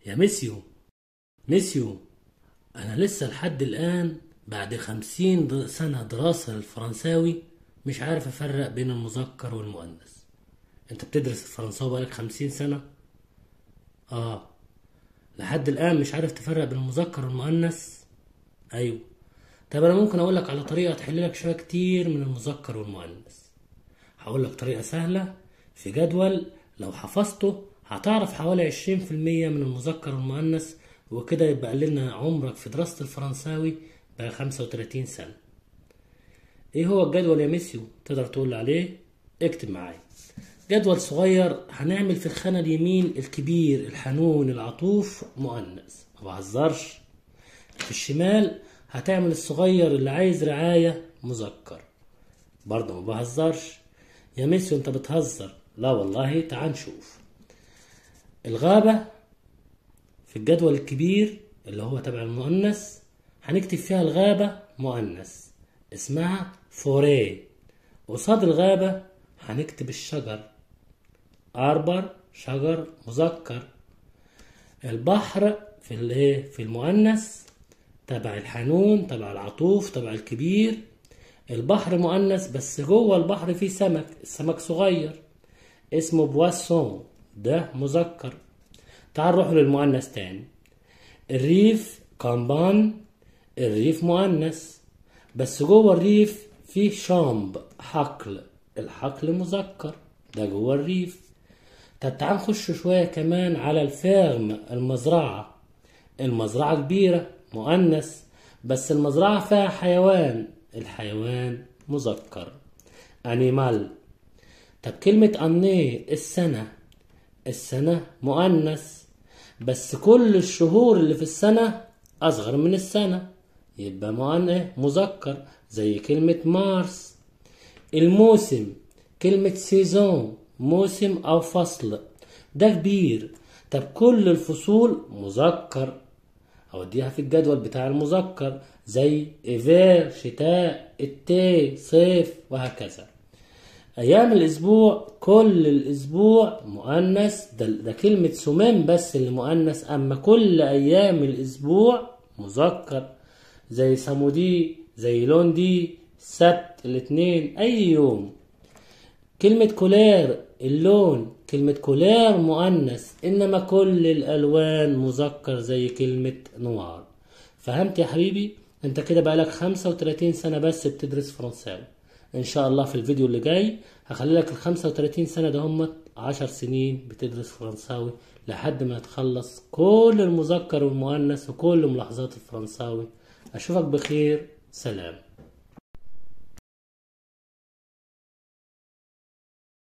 يا ميسيو ميسيو أنا لسه لحد الآن بعد خمسين د- سنة دراسة للفرنساوي مش عارف أفرق بين المذكر والمؤنث أنت بتدرس الفرنساوي بقالك خمسين سنة؟ آه لحد الآن مش عارف تفرق بين المذكر والمؤنث؟ أيوه طب أنا ممكن أقول لك على طريقة تحل لك شوية كتير من المذكر والمؤنث هقول لك طريقة سهلة في جدول لو حفظته هتعرف حوالي عشرين في المية من المذكر والمؤنث وكده يبقى لنا عمرك في دراسة الفرنساوي بقى خمسة وتلاتين سنة ايه هو الجدول يا ميسيو تقدر تقول لي عليه اكتب معايا جدول صغير هنعمل في الخانة اليمين الكبير الحنون العطوف مؤنث ما بهزرش في الشمال هتعمل الصغير اللي عايز رعاية مذكر برضه ما بهزرش يا ميسيو انت بتهزر لا والله تعال نشوف الغابة في الجدول الكبير اللي هو تبع المؤنث هنكتب فيها الغابة مؤنث اسمها فوري قصاد الغابة هنكتب الشجر أربر شجر مذكر البحر في الايه في المؤنث تبع الحنون تبع العطوف تبع الكبير البحر مؤنث بس جوه البحر فيه سمك السمك صغير اسمه بواسون ده مذكر تعال نروح للمؤنث تاني الريف كامبان الريف مؤنث بس جوه الريف فيه شامب حقل الحقل مذكر ده جوه الريف طب تعال نخش شوية كمان على الفيرم المزرعة المزرعة كبيرة مؤنث بس المزرعة فيها حيوان الحيوان مذكر أنيمال طب كلمة أني السنة السنة مؤنث بس كل الشهور اللي في السنة أصغر من السنة يبقى مؤنث مذكر زي كلمة مارس الموسم كلمة سيزون موسم أو فصل ده كبير طب كل الفصول مذكر أوديها في الجدول بتاع المذكر زي إيفير شتاء التي صيف وهكذا أيام الأسبوع كل الأسبوع مؤنث ده, ده كلمة سمام بس اللي مؤنث أما كل أيام الأسبوع مذكر زي سمودي زي لوندي سبت الاثنين أي يوم كلمة كولير اللون كلمة كولير مؤنث إنما كل الألوان مذكر زي كلمة نوار فهمت يا حبيبي انت كده بقالك 35 سنة بس بتدرس فرنساوي ان شاء الله في الفيديو اللي جاي هخلي لك ال 35 سنة ده هم 10 سنين بتدرس فرنساوي لحد ما تخلص كل المذكر والمؤنث وكل ملاحظات الفرنساوي اشوفك بخير سلام